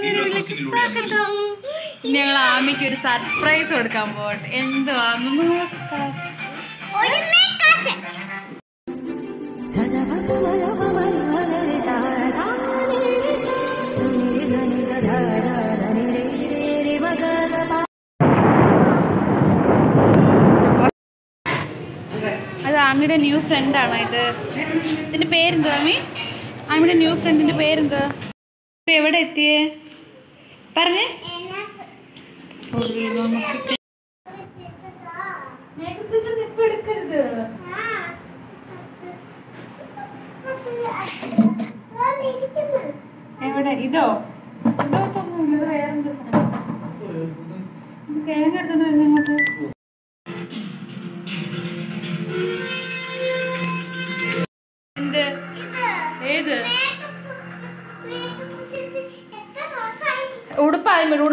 ഇനി ഞങ്ങൾ ആമിക്ക് ഒരു സർപ്രൈസ് കൊടുക്കാൻ പോകട്ടെ എന്തുവാന്ന് നോക്കാം ഒരു മേക്കാശൻ അത് ആമിയുടെ ന്യൂ ഫ്രണ്ടാണോ ഇത് ഇതിന്റെ പേരെന്തോ ആമി ആമിയുടെ ന്യൂ ഫ്രണ്ടിന്റെ പേരെന്തോ ഇപ്പൊ എവിടെ എത്തിയേ പറഞ്ഞേ ഇപ്പൊ എടുക്കരുത് എവിടെ ഇതോ ഇതോട്ടൊന്നുമില്ല ഇത് വേറെന്തോ സാധനം ഇത് തേങ്ങ എടുത്തോണ്ട് വരുന്നത് ഇങ്ങോട്ട് എന്ത് ഏത് ഉടുപ്പായും ഉടുപ്പ്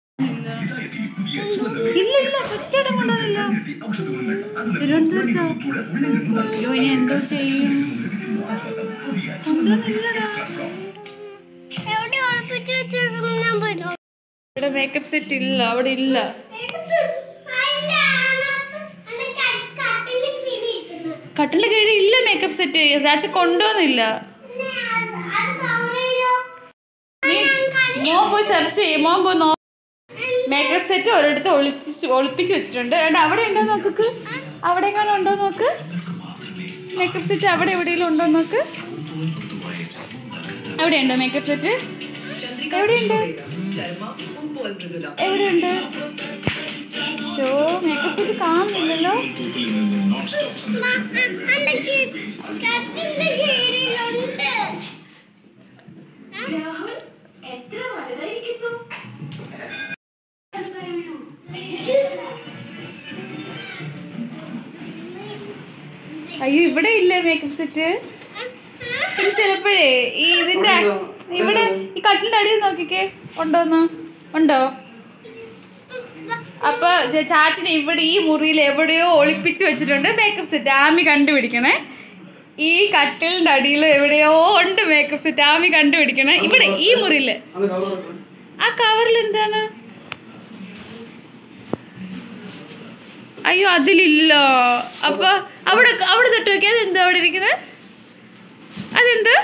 ഇല്ല ഇല്ല സെറ്റായിട്ട് കൊണ്ടുവന്നില്ല തിരുവനന്തപുരത്തോ അയ്യോ ഇനി എന്തോ ചെയ്യും കൊണ്ടുവന്നില്ലടാ എവിടെ ഉറപ്പിച്ചു വെച്ചിട്ടുണ്ടെന്ന് പോയി ഇവിടെ മേക്കപ്പ് സെറ്റ് ഇല്ല അവിടെ ഇല്ല കട്ടിലിന്റെ കീഴിൽ ഇല്ല മേക്കപ്പ് സെറ്റ് ചാച്ചി കൊണ്ടുവന്നില്ല നീ മോൻ പോയി സെർച്ച് ചെയ്യും മോൻ പോയി നോ മേക്കപ്പ് സെറ്റ് ഒരിടത്ത് ഒളിച്ച് ഒളിപ്പിച്ച് വെച്ചിട്ടുണ്ട് ഏട്ടാ അവിടെ ഉണ്ടോ നോക്ക് അവിടെ എങ്ങാനും ഉണ്ടോ നോക്ക് മേക്കപ്പ് സെറ്റ് അവിടെ എവിടെയെങ്കിലും ഉണ്ടോ നോക്ക് എവിടെയുണ്ടോ മേക്കപ്പ് സെറ്റ് എവിടെയുണ്ട് എവിടെയുണ്ട് ഷോ മേക്കപ്പ് സെറ്റ് കാണുന്നില്ലല്ലോ അയ്യോ ഇവിടെ ഇല്ല മേക്കപ്പ് സെറ്റ് ഇത് ചിലപ്പോഴേ ഈ ഇതിന്റെ ഇവിടെ ഈ കട്ടിലിന്റെ അടിയിൽ നോക്കിക്കേ ഉണ്ടോന്ന് ഉണ്ടോ അപ്പൊ ച- ചാച്ചന് ഇവിടെ ഈ മുറിയിൽ എവിടെയോ ഒളിപ്പിച്ച് വെച്ചിട്ടുണ്ട് മേക്കപ്പ് സെറ്റ് ആമി കണ്ടുപിടിക്കണേ ഈ കട്ടിലിന്റെ അടിയിൽ എവിടെയോ ഉണ്ട് മേക്കപ്പ് സെറ്റ് ആമി കണ്ടുപിടിക്കണേ ഇവിടെ ഈ മുറിയില് ആ കവറിൽ എന്താണ് അയ്യോ അതിലില്ല അപ്പൊ അവിടെ അവിടെ തൊട്ട് നോക്കിയാൽ എന്താ അവിടെ ഇരിക്കുന്നത് അതെന്ത്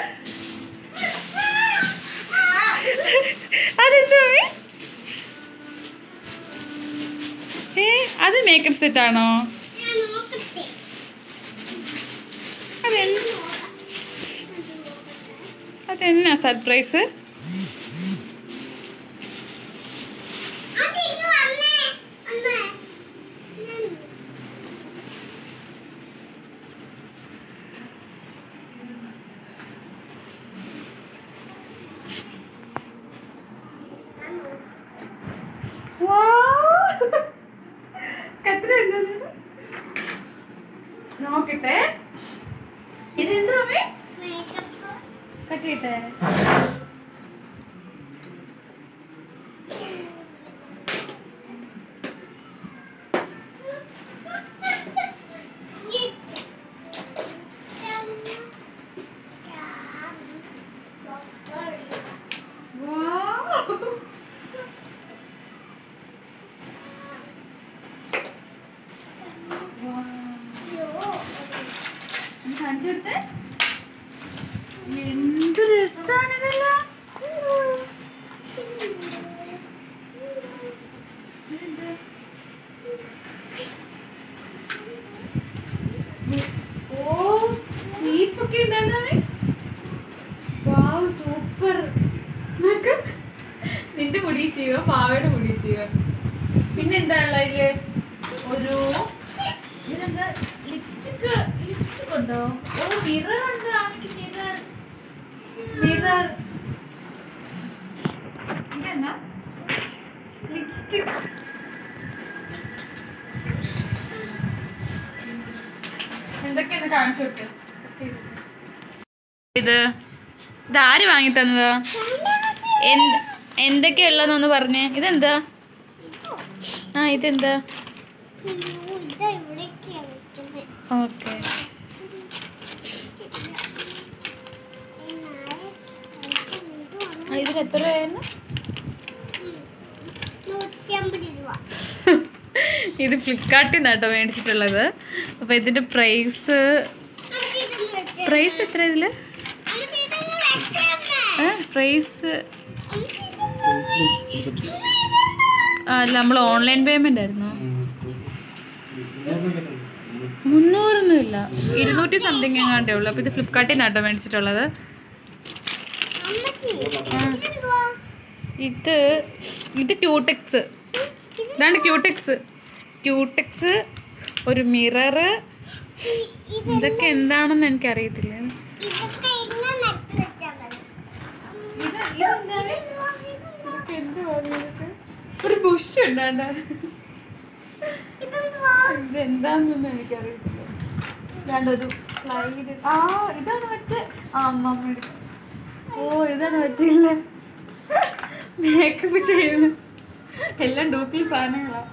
അതെന്താ അമ്മേ? ഏ അത് മേക്കപ്പ് സെറ്റ് ആണോ അതെന്ത് അതെന്നാ സർപ്രൈസ് എത്ര ഉണ്ട് നോക്കട്ടെ ഇതെന്തോ അമ്മേ കട്ടിട്ടെ കാണിച്ചു കൊടുത്തേ എന്ത് രസാണ് ഇതെല്ലാം ഇതെന്ത്? ഓ ചീപ്പൊക്കെ ഉണ്ടായിരുന്നേ വാവ് സൂപ്പർ നോക്ക്. നിന്റെ മുടി ചെയ്യുക പാവയുടെ മുടി ചെയ്യുക പിന്നെ എന്താ ഉള്ളതില് ഒരു ഇതെന്താ ലിപ്സ്റ്റിക് ലിപ്സ്റ്റിക് ഉണ്ടോ ഓ മിറർ ഉണ്ട് ആക്കി മിറർ മിറർ ഇതെന്നാ ലിപ്സ്റ്റിക് എന്തൊക്കെയാണ് കാണിച്ചു കൊടുത്ത് ഇത് ഇത് ആര് വാങ്ങി തന്നതാ എന്ത് എന്തൊക്കെയുള്ളതെന്നൊന്ന് പറഞ്ഞേ ഇതെന്താ ആ ഇതെന്താ ഓക്കെ ഇതിന് എത്ര രൂപയായിരുന്നു നൂറ്റി അമ്പത് രൂപ ഇത് ഫ്ലിപ്കാർട്ടിൽ നിന്നാണ് കേട്ടോ മേടിച്ചിട്ടുള്ളത് അപ്പോൾ ഇതിൻ്റെ പ്രൈസ് നമുക്ക് ഇതൊന്ന് വെച്ചേ പ്രൈസ് എത്ര ഇതിൽ നമുക്ക് ഇതൊന്ന് വെച്ചേമ്മേ പ്രൈസ് നമുക്ക് ഇതൊന്ന് അല്ല നമ്മൾ ഓൺലൈൻ പേയ്മെൻ്റ് ആയിരുന്നു മുന്നൂറൊന്നും ഇല്ല ഇരുന്നൂറ്റി സംതിങ് എങ്ങാണ്ടേ ഉള്ളൂ അപ്പോൾ ഇത് ഫ്ലിപ്കാർട്ടിൽ നിന്നാണ് കേട്ടോ മേടിച്ചിട്ടുള്ളത് അമ്മച്ചി ഇതെന്തുവാ ഇത് ഇത് ക്യൂടെക്സ് ഇതാണ് ക്യൂടെക്സ് ക്യൂടെക്സ് ഒരു മിററ് ഈ- ഇത് ഇതൊക്കെ എന്താണെന്ന് എനിക്കറിയത്തില്ല ഇതൊക്കെ ഇങ്ങനെ നട്ട് വെച്ചാൽ മതി ഇതെന്തുവാ? ഇതെന്തുവാ? ഒരു ബുഷ് ഉണ്ടാണ്ട ഇതെന്തുവാ? ഇത് എന്താണെന്നൊന്നും എനിക്കറിയത്തില്ല ഇതാണ്ടൊരു സ്ലൈഡ് ആ ഇതാണ് മറ്റേ ആ അമ്മമ്മ ഓ ഇതാണ് പറ്റില്ല മേക്കപ്പ് ചെയ്യുന്നു എല്ലാം ഡൂപ്ലി സാധനങ്ങളാ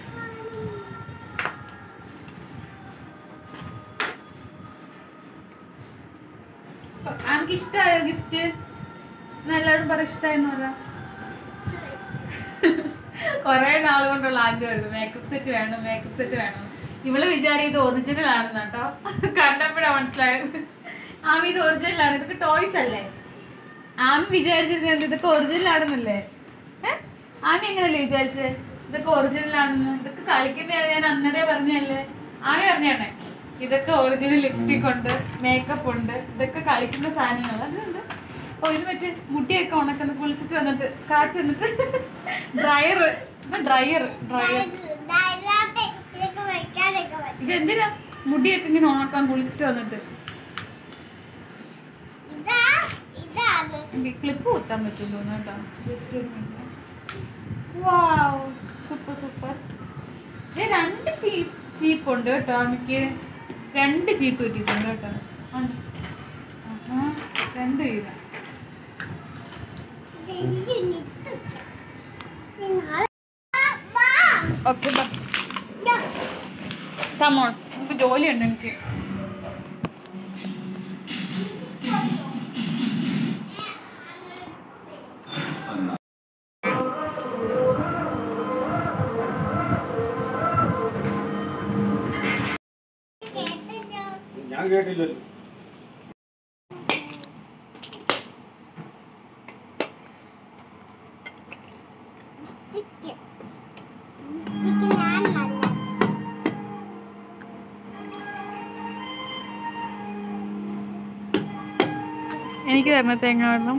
ആർക്ക് ഇഷ്ടമായോ ഗിഫ്റ്റ് എല്ലാവരും പറ ഇഷ്ടമായെന്ന് പറ കുറെ നാൾ കൊണ്ടുള്ള ആഗ്രഹമായിരുന്നു മേക്കപ്പ് സെറ്റ് വേണം മേക്കപ്പ് സെറ്റ് വേണം ഇവള് വിചാരം ഇത് ഒറിജിനൽ ആണെന്ന് കേട്ടോ കണ്ടപ്പോഴാ മനസ്സിലായത് ആമി ഇത് ഒറിജിനൽ ആണ് ഇതൊക്കെ ടോയ്സ് അല്ലേ ആമി വിചാരിച്ചിരുന്നത് ഇതൊക്കെ ഒറിജിനൽ ആണെന്നല്ലേ ഏഹ് ആമി എങ്ങനല്ലേ വിചാരിച്ചേ ഇതൊക്കെ ഒറിജിനൽ ആണെന്ന് ഇതൊക്കെ കളിക്കുന്ന ഞാൻ അന്നേരെ പറഞ്ഞല്ലേ ആമി പറഞ്ഞാണേ ഇതൊക്കെ ഒറിജിനൽ ലിപ്സ്റ്റിക് ഉണ്ട് മേക്കപ്പ് ഉണ്ട് ഇതൊക്കെ കളിക്കുന്ന സാധനങ്ങൾ അതുണ്ട് ഓ ഇത് മറ്റേ മുടിയൊക്കെ ഉണക്കുന്ന കുളിച്ചിട്ട് വന്നിട്ട് കാറ്റ് വന്നിട്ട് ഡ്രയർ ഡ്രയർ ഡ്രയർ ഡയറിനകത്ത് ഇതൊക്കെ വെക്കാനൊക്കെ പറ്റും. ഇതെന്തിനാ മുടിയൊക്കെ ഇങ്ങനെ ഉണക്കാൻ കുളിച്ചിട്ട് വന്നിട്ട് ഇതാ ഇതാണ് എനിക്ക് ക്ലിപ്പ് കുത്താൻ പറ്റും തോന്നുന്നു കേട്ടോ ജസ്റ്റ് ഒരു വാവ് സൂപ്പർ സൂപ്പർ രണ്ട് ചീപ്പ് ചീപ്പ് ഉണ്ട് കേട്ടോ എനിക്ക് രണ്ട് ചീപ്പ് കിട്ടിയിട്ടുണ്ട് കേട്ടോ ഉണ്ട്. ആഹാ, രണ്ട് വീതം വലിയ നിത്ത്. ഇനി നാളെ വാ. ഓക്കെ ബൈ ദാ. കമോൺ നമുക്ക് ജോലിയുണ്ട് എനിക്ക് കേട്ടല്ലോ. ഞാൻ കേട്ടില്ലല്ലോ സ്റ്റിക്ക്. സ്റ്റിക്ക് ഞാൻ നല്ല എനിക്ക് തരണ തേങ്ങ വെള്ളം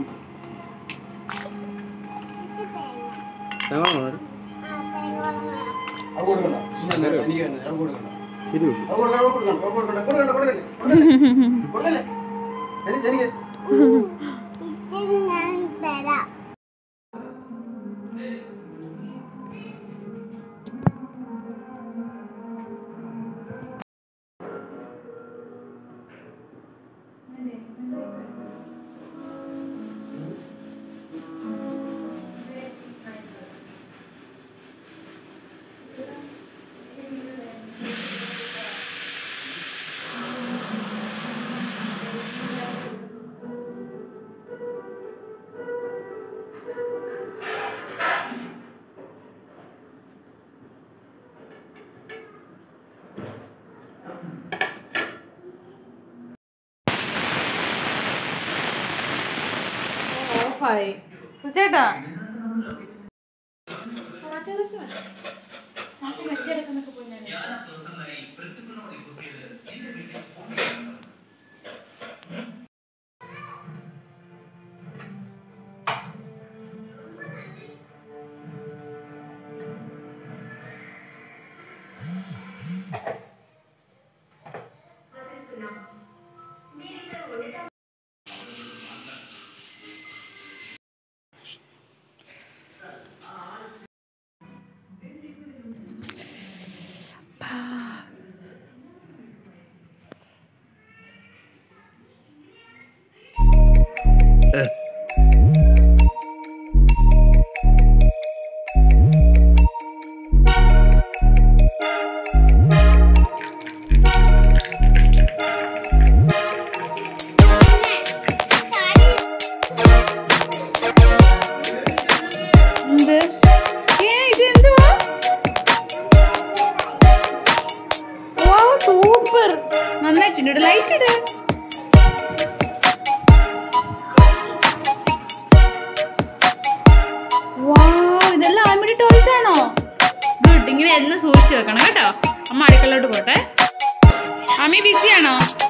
ഇത് തേങ്ങ. ഞങ്ങളാണോ ആ, തേങ്ങ വേണം. അത് കൊടുക്കണ്ട എനിക്ക് തന്നെ അത് കൊടുക്കണ്ട ശരി അത് കൊടുക്കണ്ട അത് കൊടുക്കണ്ട അത് കൊടുക്കണ്ട കൊടുക്കണ്ട കൊടുക്കല്ലേ കൊടുക്കല്ലേ കൊടുക്കല്ലേ എനിക്ക് എനിക്ക് ഇത് ഞാൻ തരാം ഓഫായി ചേട്ടാ എന്ന് സൂക്ഷിച്ചു വെക്കണം കേട്ടോ അമ്മ അടുക്കളോട്ട് പോട്ടെ അമ്മി ബിസിയാണോ